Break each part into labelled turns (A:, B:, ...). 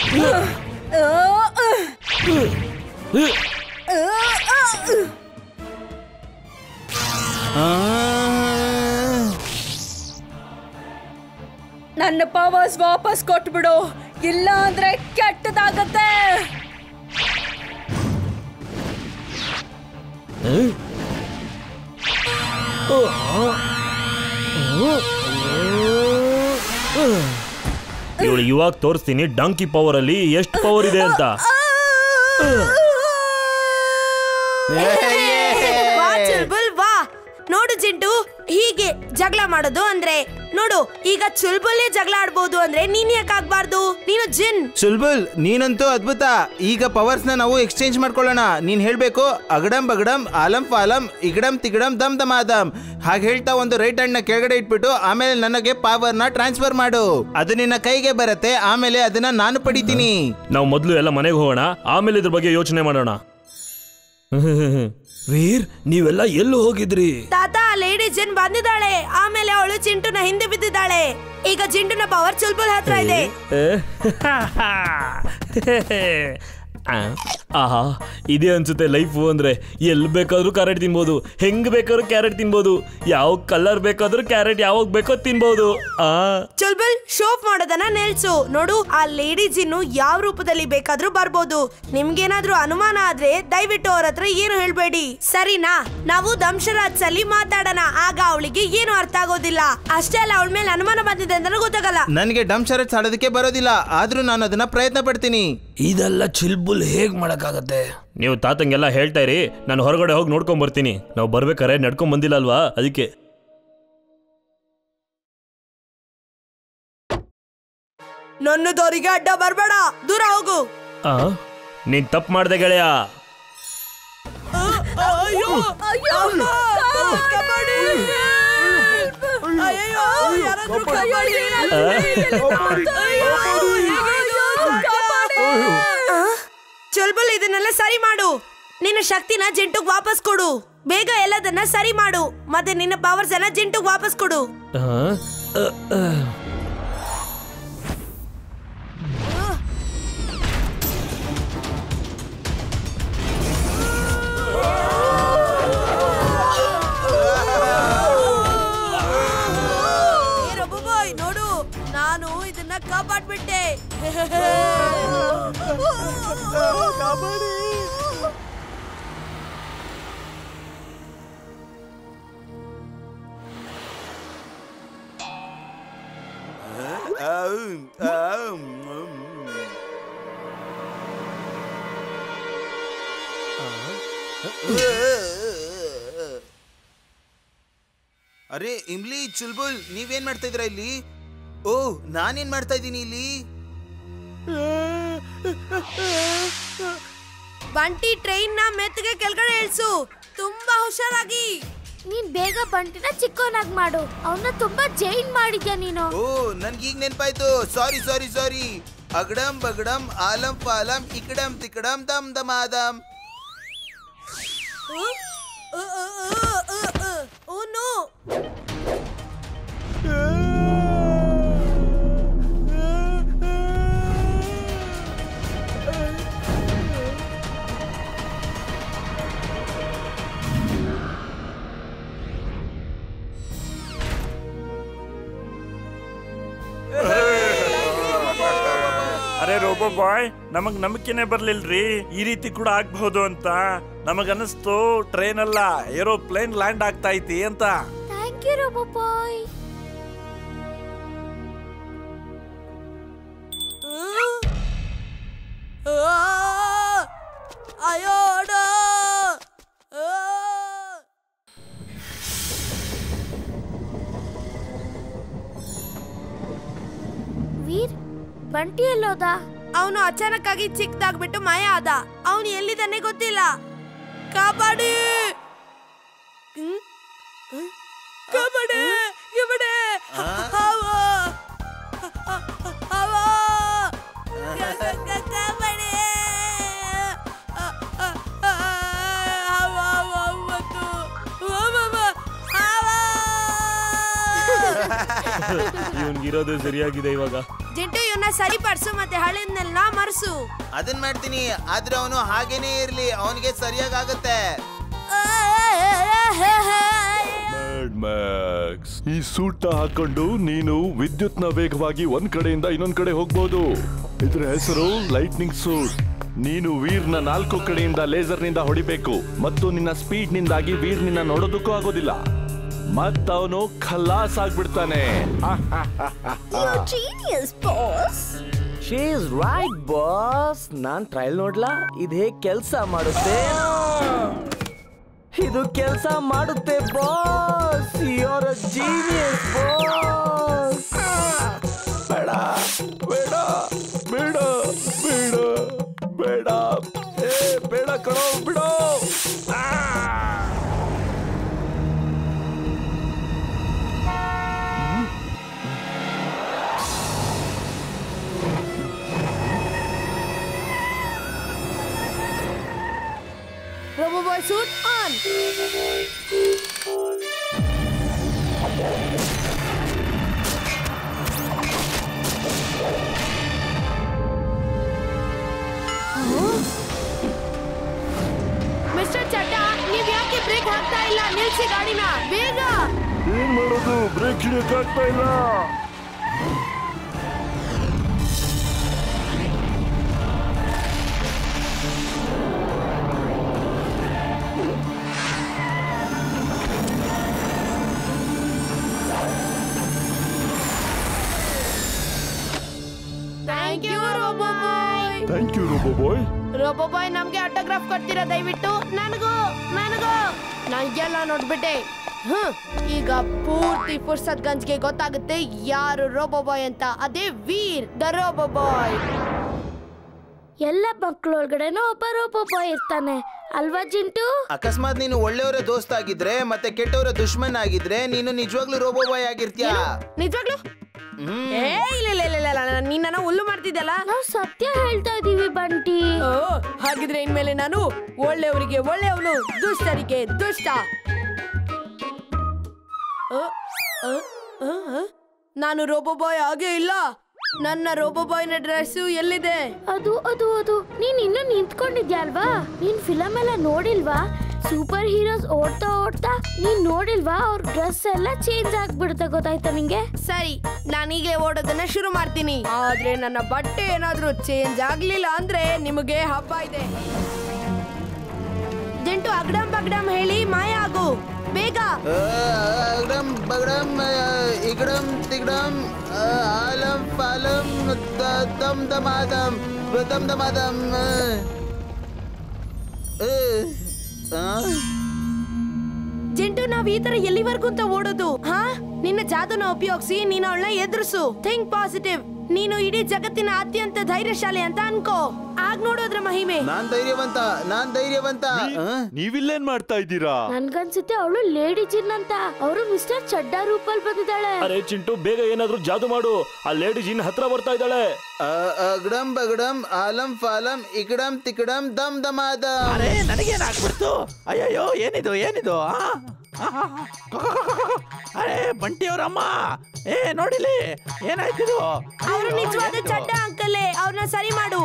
A: ನನ್ನ ಪವರ್ಸ್ ವಾಪಸ್ ಕೊಟ್ಬಿಡು ಇಲ್ಲ ಅಂದ್ರೆ ಕೆಟ್ಟದಾಗತ್ತೆ
B: ಇವಳು ಇವಾಗ ತೋರಿಸ್ತೀನಿ ಡಂಕಿ ಪವರ್ ಅಲ್ಲಿ ಎಷ್ಟು ಪವರ್ ಇದೆ ಅಂತ
C: ವಾ ಚುಲ್ಬುಲ್ ವಾ ನೋಡು ಜಿಂಟು ಹೀಗೆ ಜಗಳ ಮಾಡೋದು ಅಂದ್ರೆ ನೋಡು ಈಗ ಚುಲ್ಬುಲ್ಲೇ ಜಗಳ ಆಡ್ಬೋದು ಅಂದ್ರೆ ನೀನ್ ಯಾಕೆ ಆಗ್ಬಾರ್ದು ನೀನು ಜಿನ್
D: ಸುಲ್ಬುಲ್ ನೀನಂತೂ ಅದ್ಭುತ ಈಗ ಪವರ್ಸ್ ನ ನಾವು ಎಕ್ಸ್ಚೇಂಜ್ ಮಾಡ್ಕೊಳ್ಳೋಣ ನೀನ್ ಹೇಳ್ಬೇಕು ಅಗಡಂ ಬಗಡಂ ಆಲಂ ಫಾಲಂ ಇಗಡಂ ತಿಗಡಂ ದಮ್ ದಮ್ ಆದಮ್ ಹಾಗೆ ಹೇಳ್ತಾ ಒಂದು ರೈಟ್ ಹ್ಯಾಂಡ್ ನ ಕೆಳಗಡೆ ಇಟ್ಬಿಟ್ಟು ಆಮೇಲೆ ನನಗೆ ಪವರ್ ನ ಟ್ರಾನ್ಸ್ಫರ್ ಮಾಡು ಅದು ನಿನ್ನ ಕೈಗೆ ಬರುತ್ತೆ ಆಮೇಲೆ ಅದನ್ನ ನಾನು ಪಡಿತೀನಿ
B: ನಾವು ಮೊದಲು ಎಲ್ಲ ಮನೆಗೆ ಹೋಗೋಣ ಆಮೇಲೆ ಇದ್ರ ಬಗ್ಗೆ ಯೋಚನೆ ಮಾಡೋಣ ವೀರ್ ನೀವೆಲ್ಲ ಎಲ್ಲೂ ಹೋಗಿದ್ರಿ
C: ತಾತ ಲೇಡಿ ಜಿನ್ ಬಂದಿದ್ದಾಳೆ ಆಮೇಲೆ ಅವಳು ಚಿಂಟುನ ಹಿಂದೆ ಬಿದ್ದಿದ್ದಾಳೆ ಈಗ ಚಿಂಟುನ ಪವರ್ ಚುಲ್ಬುಲ್ ಹತ್ರ ಇದೆ
B: ಆ, ಆಹಾ ಇದೇ ಅನ್ಸುತ್ತೆ ಲೈಫು ಅಂದ್ರೆ ಎಲ್ಲಿ ಬೇಕಾದ್ರೂ ಕ್ಯಾರೆಟ್ ತಿನ್ಬೋದು ಹೆಂಗ್ ಬೇಕಾದ್ರೂ ಕ್ಯಾರೆಟ್ ತಿನ್ಬೋದು ಯಾವ ಕಲರ್ ಬೇಕಾದ್ರೂ ಕ್ಯಾರೆಟ್ ಯಾವಾಗ ಬೇಕೋ ತಿನ್ಬೋದು ಆ
C: ಚುಲ್ಬುಲ್ ಶೋಪ್ ಮಾಡೋದನ್ನ ನಿಲ್ಸು ನೋಡು ಆ ಲೇಡಿ ಜಿನ್ನು ಯಾವ ರೂಪದಲ್ಲಿ ಬೇಕಾದ್ರೂ ಬರ್ಬೋದು ನಿಮ್ಗೇನಾದ್ರೂ ಅನುಮಾನ ಆದ್ರೆ ದಯವಿಟ್ಟು ಅವ್ರ ಹತ್ರ ಏನು ಹೇಳ್ಬೇಡಿ ಸರಿನಾ ನಾವು ದಂಶರಾಜ್ ಅಲ್ಲಿ ಮಾತಾಡೋಣ ಆಗ ಅವಳಿಗೆ ಏನು ಅರ್ಥ ಆಗೋದಿಲ್ಲ ಅಷ್ಟೇ ಅಲ್ಲ ಅವಳ ಮೇಲೆ ಅನುಮಾನ ಬಂದಿದೆ ಅಂತ ಗೊತ್ತಾಗಲ್ಲ
D: ನನಗೆ ಡಮ್ ಶರತ್ ಆಡೋದಕ್ಕೆ ಬರೋದಿಲ್ಲ ಆದ್ರೂ ನಾನು ಅದನ್ನ ಪ್ರಯತ್ನ ಪಡ್ತೀನಿ
B: ಇದೆಲ್ಲ ಚಿಲ್ಬುಲ್ ಹೇಗ್ ಮಾಡಕ್ಕಾಗತ್ತೆ ನೀವು ತಾತಂಗೆಲ್ಲ ಹೇಳ್ತಾ ಇರಿ ನಾನು ಹೊರಗಡೆ ಹೋಗಿ ನೋಡ್ಕೊಂಡ್ ಬರ್ತೀನಿ ನಾವು ಬರ್ಬೇಕಾರೆ ನಡ್ಕೊಂಡ್ ಬಂದಿಲ್ಲ ಅಲ್ವಾ ಅದಕ್ಕೆ
C: ನನ್ನ ದಾರಿಗೆ ಅಡ್ಡ ಬರ್ಬೇಡ ದೂರ ಹೋಗು
B: ಆ ನೀನ್ ತಪ್ಪು ಮಾಡ್ದೆ ಗೆಳೆಯ
C: ಅಯ್ಯೋ ಅಮ್ಮ, ಕಬಡ್ಡಿ! ಅಯ್ಯಯ್ಯೋ, ಯಾರಾದ್ರೂ ಕಬಡ್ಡಿ! ಆ? ಚುಲ್ಬುಲ್ ಇದನ್ನೆಲ್ಲ ಸರಿ ಮಾಡು ನಿನ್ನ ಶಕ್ತಿನ ಜಿಂಟುಗ್ ವಾಪಸ್ ಕೊಡು ಬೇಗ ಎಲ್ಲದನ್ನ ಸರಿ ಮಾಡು ಮತ್ತೆ ನಿನ್ನ ಪವರ್ಸ್ ಎಲ್ಲ ಜಿಂಟುಗ್ ವಾಪಸ್ ಕೊಡು
B: ಆ? ಅ, ಅ.
C: ಏ ರಘುಬಾಯ್ ನೋಡು ನಾನು ಇದನ್ನ ಕಾಪಾಡ್ಬಿಟ್ಟೆ
D: ಅರೆ ಇಮ್ಲಿ ಚುಲ್ಬುಲ್ ನೀವೇನ್ ಮಾಡ್ತಾ ಇದ್ರ ಇಲ್ಲಿ ಓ ನಾನೇನ್ ಮಾಡ್ತಾ ಇದ್ದೀನಿ ಇಲ್ಲಿ
C: ಬಂಟಿ ಟ್ರೈನ್ ನ ಮೆತ್ತಗೆ ಕೆಳಗಡೆ ಇಳಿಸು ತುಂಬಾ ಹುಷಾರಾಗಿ
E: ನೀನ್ ಬೇಗ ಬಂಟಿನ ಚಿಕ್ಕವನಾಗ್ ಮಾಡು ಅವನ್ನ ತುಂಬಾ ಜೈನ್ ಮಾಡಿದ್ಯಾ ನೀನು
D: ಓ ನನ್ಗೀಗ ನೆನ್ಪಾಯ್ತು ಸಾರಿ ಸಾರಿ ಸಾರಿ ಅಗಡಂ ಬಗಡಂ ಆಲಂ ಫಾಲಂ ಇಕಡಂ ತಿಕಡಂ ದಮ್ ದಮಾದಮ್
C: ಓ ನೋ
F: ಅರೆ ರೋಬೋ ಬಾಯ್ ನಮಗ್ ನಂಬಿಕೆನೆ ಬರ್ಲಿಲ್ರಿ ಈ ರೀತಿ ಕೂಡ ಆಗ್ಬಹುದು ಅಂತ ನಮಗನ್ನಿಸ್ತು ಟ್ರೈನ್ ಅಲ್ಲ ಏರೋಪ್ಲೇನ್ ಲ್ಯಾಂಡ್ ಆಗ್ತಾ ಐತಿ ಅಂತ
E: ಥ್ಯಾಂಕ್ ಯು ರೋಬೋ ಬಾಯ್
C: ಅಯ್ಯೋಡ
E: ವೀರ್ ಬಂಟಿ ಎಲ್ಲೋದ
C: ಅವನು ಅಚಾನಕ್ ಆಗಿ ಚಿಕ್ಕದಾಗ್ಬಿಟ್ಟು ಮಾಯ ಆದ ಅವನು ಎಲ್ಲಿದ್ದಾನೆ ಗೊತ್ತಿಲ್ಲ ಕಾಪಾಡಿ ಹ್ಮ್? ಹ್ಮ್? ಕಾಪಾಡಿ ಕಾಪಾಡಿ ಹಾವ ಹಾವ ಕ- ಕ- ಕ- ಕಾಪಾಡಿ ಹಾವ ಹಾವ ಮತ್ತು ಹಾವ ಹಾವ
B: ಇವ್ನ್ಗಿರೋದು ಸರಿಯಾಗಿದೆ ಇವಾಗ
C: ಜಿಂಟು ಇವನ್ನ ಸರಿಪಡಿಸು ಮತ್ತೆ ಹಳೆದ್ನೆಲ್ಲ ಮರ್ಸು
D: ಅದನ್ ಮಾಡ್ತೀನಿ ಆದ್ರೆ ಅವನು ಹಾಗೇನೇ ಇರ್ಲಿ ಅವನಿಗೆ ಸರಿಯಾಗತ್ತೆ
G: ಮ್ಯಾಡ್ ಮ್ಯಾಕ್ಸ್ ಈ ಸೂಟ್ ನ ಹಾಕೊಂಡು ನೀನು ವಿದ್ಯುತ್ ನ ವೇಗವಾಗಿ ಒಂದ್ ಕಡೆಯಿಂದ ಇನ್ನೊಂದ್ ಕಡೆ ಹೋಗ್ಬೋದು ಇದ್ರ ಹೆಸರು ಲೈಟ್ನಿಂಗ್ ಸೂಟ್ ನೀನು ವೀರ್ನ ನಾಲ್ಕು ಕಡೆಯಿಂದ ಲೇಸರ್ ನಿಂದ ಹೊಡಿಬೇಕು ಮತ್ತು ನಿನ್ನ ಸ್ಪೀಡ್ ನಿಂದಾಗಿ ವೀರ್ ನಿನ್ನ ನೋಡೋದಕ್ಕೂ ಆಗೋದಿಲ್ಲ ಮತ್ತವನು ಖಲಾಸ್ ಆಗ್ಬಿಡ್ತಾನೆ
H: ಶಿ ಇಸ್ ರೈಟ್ ಬಾಸ್ ನಾನ್ ಟ್ರಯಲ್ ನೋಡ್ಲಾ ಇದು ಹೇಗ್ ಕೆಲಸ ಮಾಡುತ್ತೆ ಇದು ಕೆಲಸ ಮಾಡುತ್ತೆ ಬಾಸ್ ಯೋರ್ ಜೀನಿಯಸ್ ಬಾಸ್
G: ಬೇಡ ಬೇಡ ಬೇಡ ಬೇಡ ಬೇಡ ಏ ಬೇಡ ಕಣೋ ಬಿಡೋ
C: robo boy suit on mister Chadda ನೀವ್ ಯಾಕೆ ಬ್ರೇಕ್ ಹಾಕ್ತಾ ಇಲ್ಲ ನಿಲ್ಸಿ ಗಾಡಿನ ಬೇಗ
G: ಏನ್ ಮಾಡೋದು ಬ್ರೇಕ್ ಹಿಡಿಯಕ್ಕಾಗ್ತಾ ಇಲ್ಲ
C: thank you robo boy
G: thank you robo boy
C: robo boy ನಮ್ಗೆ ಆಟೋಗ್ರಾಫ್ ಕೊಡ್ತೀರಾ ದಯವಿಟ್ಟು ನನಗೂ ನನಗೂ ನಂಗೆಲ್ಲ ನೋಡ್ಬಿಟ್ಟೆ ಹ್ಮ್ ಈಗ ಪೂರ್ತಿ ಫುರ್ಸತ್ ಗಂಜ್ಗೆ ಗೊತ್ತಾಗುತ್ತೆ ಯಾರು ರೋಬೋ ಬಾಯ್ ಅಂತ ಅದೇ ವೀರ್ ದ ರೋಬೋ ಬಾಯ್
E: ಎಲ್ಲ ಮಕ್ಕಳೊಳಗಡೆನೂ ಒಬ್ಬ ಒಬ್ಬೊಬ್ಬ ಇರ್ತಾನೆ ಅಲ್ವಾ ಜಿಂಟು
D: ಅಕಸ್ಮಾತ್ ನೀನು ಒಳ್ಳೆಯವರ ದೋಸ್ತ ಆಗಿದ್ರೆ ಮತ್ತೆ ಕೆಟ್ಟವರ ದುಶ್ಮನ್ ಆಗಿದ್ರೆ ನೀನು ನಿಜವಾಗ್ಲೂ ರೋಬೋ ಬಾಯ್ ಆಗಿರ್ತೀಯ
C: ನಿಜವಾಗ್ಲು ಏ ಇಲ್ಲ ಇಲ್ಲ ಇಲ್ಲ ಇಲ್ಲ ಇಲ್ಲ, ನೀನ್ ನನ್ನ ಹುಲ್ಲು ಮಾಡ್ತಿದ್ದಲ್ಲ
E: ನಾವು ಸತ್ಯ ಹೇಳ್ತಾ ಇದೀವಿ ಬಂಟಿ
C: ಓ ಹಾಗಿದ್ರೆ ಇನ್ಮೇಲೆ ನಾನು ಒಳ್ಳೆಯವರಿಗೆ ಒಳ್ಳೆಯವನು ದುಷ್ಟರಿಗೆ ದುಷ್ಟ ಅ, ಅ, ಅ, ಅ. ನಾನು ರೋಬೋ ಬಾಯ್ ಆಗೇ ಇಲ್ಲ ನನ್ನ ರೋಬೋ ಬಾಯ್ನ ಡ್ರೆಸ್ ಎಲ್ಲಿದೆ
E: ಅದು ಅದು ಅದು ನೀನ್ ಇನ್ನೂ ನಿಂತ್ಕೊಂಡಿದ್ಯಾ ಅಲ್ವಾ ನೀನ್ ಫಿಲಮ್ ಎಲ್ಲ ನೋಡಿಲ್ವಾ ಸೂಪರ್ ಹೀರೋಸ್ ಓಡ್ತಾ ಓಡ್ತಾ ನೀನ್ ನೋಡಿಲ್ವಾ ಅವ್ರ ಡ್ರೆಸ್ ಎಲ್ಲ ಚೇಂಜ್ ಆಗ್ಬಿಡುತ್ತೆ ಗೊತ್ತಾಯ್ತಾ ನಿಂಗೆ
C: ಸರಿ ನಾನೀಗಲೇ ಓಡೋದನ್ನ ಶುರು ಮಾಡ್ತೀನಿ ಆದ್ರೆ ನನ್ನ ಬಟ್ಟೆ ಏನಾದ್ರೂ ಚೇಂಜ್ ಆಗ್ಲಿಲ್ಲ ಅಂದ್ರೆ ನಿಮಗೆ ಹಬ್ಬ ಇದೆ ಜಂಟು ಅಗ್ಡಮ್ ಬಗ್ಡಮ್ ಹೇಳಿ ಮಾಯ ಆಗು ಬೇಗ
D: ಅಗಡಂ ಬಗಡಂ ಇಗಡಂ ತಿಗಡಂ ಆಲಂ ಪಾಲಂ ದ- ದಮ್ ದಮಾದಂ ದಮ್ ದಮಾದಂ
C: ಜಂಟು ನಾವ್ ಈ ತರ ಎಲ್ಲಿವರೆಗೂ ಅಂತ ಓಡೋದು ಹಾ ನಿನ್ನ ಜಾದುನ ಉಪಯೋಗಿಸಿ ನೀನು ಅವಳನ್ನ ಎದುರಿಸು ಥಿಂಕ್ ಪಾಸಿಟಿವ್ ನೀನು ಇಡೀ ಜಗತ್ತಿನ ಅತ್ಯಂತ ಧೈರ್ಯಶಾಲಿ ಅಂತ ಅನ್ಕೋ ಆಗ ನೋಡೋದ್ರ ಮಹಿಮೆ
D: ನಾನ್ ಧೈರ್ಯವಂತ ನಾನ್ ಧೈರ್ಯವಂತ ಆ?
G: ನೀವಿಲ್ಲೇನ್ ಮಾಡ್ತಾ ಇದ್ದೀರಾ
E: ನನ್ಗನ್ಸುತ್ತೆ ಅವಳು ಲೇಡಿ ಜಿನ್ ಅಂತ ಅವರು ಮಿಸ್ಟರ್ ಚಡ್ಡಾ ರೂಪಲ್ ಬಂದಿದ್ದಾಳೆ
B: ಅರೆ ಚಿಂಟು ಬೇಗ ಏನಾದ್ರೂ ಜಾದು ಮಾಡು ಆ ಲೇಡಿ ಜಿನ್ ಹತ್ರ ಬರ್ತಾ ಇದ್ದಾಳೆ
D: ಆ, ಅಗಡಂ ಬಗಡಂ ಆಲಂ ಫಾಲಂ ಇಗಡಂ ತಿಕಡಂ ದಮ್ ದಮಾದಂ
F: ಅರೆ ನನಗೇನಾಗ್ಬಿಡ್ತು ಅಯ್ಯಯ್ಯೋ ಏನಿದು ಏನಿದು ಆ? ಅರೆ ಬಂಟಿಯವರಮ್ಮ ಏ ನೋಡಿಲಿ ಏನಾಯ್ತಿದು
C: ಅವರು ನಿಜವಾದ ಚಡ್ಡ ಅಂಕಲೇ ಅವ್ರನ್ನ ಸರಿ ಮಾಡು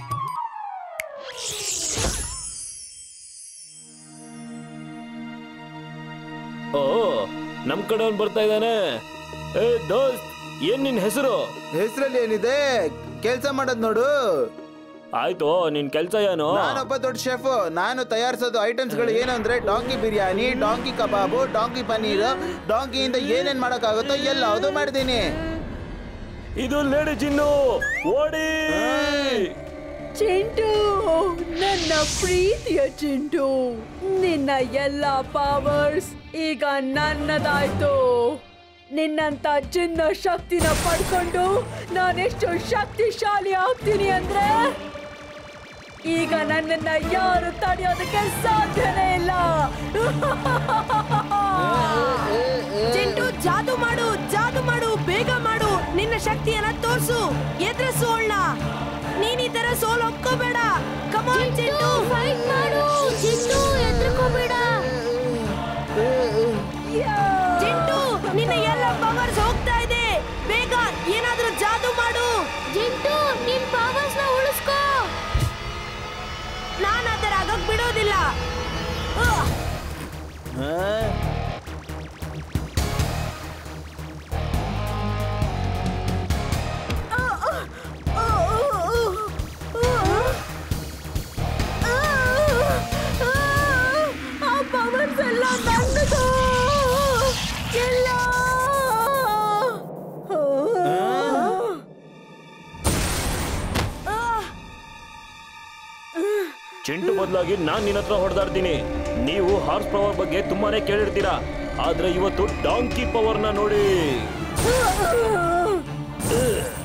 B: ಓ ನಮ್ ಕಡೆ ಅವ್ನು ಬರ್ತಾ ಇದ್ದಾನೆ ಏ ದೋಸ್ತ್ ಏನ್ ನಿನ್ ಹೆಸರು
D: ಹೆಸರಲ್ಲಿ ಏನಿದೆ ಕೆಲ್ಸ ಮಾಡೋದ್ ನೋಡು
B: ಆಯ್ತು ನಿನ್ ಕೆಲ್ಸ ಏನು
D: ನಾನೊಬ್ಬ ದೊಡ್ಡ ಶೆಫ್ ನಾನು ತಯಾರಿಸೋದು ಐಟಮ್ಸ್ ಗಳು ಏನು ಅಂದ್ರೆ ಡಾಂಕಿ ಬಿರಿಯಾನಿ ಡಾಂಕಿ ಕಬಾಬು ಡಾಂಕಿ ಪನ್ನೀರ್ ಡಾಂಕಿಯಿಂದ ಏನೇನ್ ಮಾಡಕ್ಕಾಗುತ್ತೋ ಎಲ್ಲವುದು ಮಾಡಿದ್ದೀನಿ
B: ಇದು ಲೇಡಿ ಜಿನ್ನು ಓಡಿ
A: ಚಿಂಟು ನನ್ನ ಪ್ರೀತಿಯ ಚಿಂಟು ನಿನ್ನ ಎಲ್ಲ ಪವರ್ಸ್ ಈಗ ನನ್ನದಾಯ್ತು ನಿನ್ನಂತ ಚಿನ್ನ ಶಕ್ತಿನ ಪಡ್ಕೊಂಡು ನಾನೆಷ್ಟು ಶಕ್ತಿಶಾಲಿ ಆಗ್ತೀನಿ ಅಂದ್ರೆ ಈಗ ನನ್ನನ್ನ ಯಾರು ತಡೆಯೋದಕ್ಕೆ ಸಾಧ್ಯನೇ ಇಲ್ಲ
C: ಜಂಟು ಜಾದು ಮಾಡು ಜಾದು ಮಾಡು ಬೇಗ ಮಾಡು ನಿನ್ನ ಶಕ್ತಿಯನ್ನ ತೋರ್ಸು ಎದುರಿಸು ಅವಳನ್ನ ನೀನ್ ಈ ತರ ಸೋಲ್ ಒಪ್ಕೋಬೇಡ ಕಮಾನ್ ಚಿಂಟು
E: ಫೈಟ್ ಮಾಡು ಜಿಂಟು ಎದ್ರಕೋಬೇಡ
C: ಚಿಂಟು ನಿನ್ನ ಎಲ್ಲ ಪವರ್ಸ್ ಹೋಗ್ತಾ ಇದೆ ಬೇಗ ಏನಾದ್ರೂ ಜಾದು ಮಾಡು
A: ಆ ಪವರ್ಸ್ ಎಲ್ಲ ನನ್ನದು ಎಲ್ಲ
B: ಚಿಂಟು ಬದಲಾಗಿ ನಾನ್ ನಿನ್ನ ಹತ್ರ ಹೊಡೆದಾಡ್ತೀನಿ ನೀವು ಹಾರ್ಸ್ ಪವರ್ ಬಗ್ಗೆ ತುಂಬಾನೇ ಕೇಳಿರ್ತೀರಾ ಆದ್ರೆ ಇವತ್ತು ಡಾಂಕಿ ಪವರ್ನ ನೋಡಿ
A: ಆ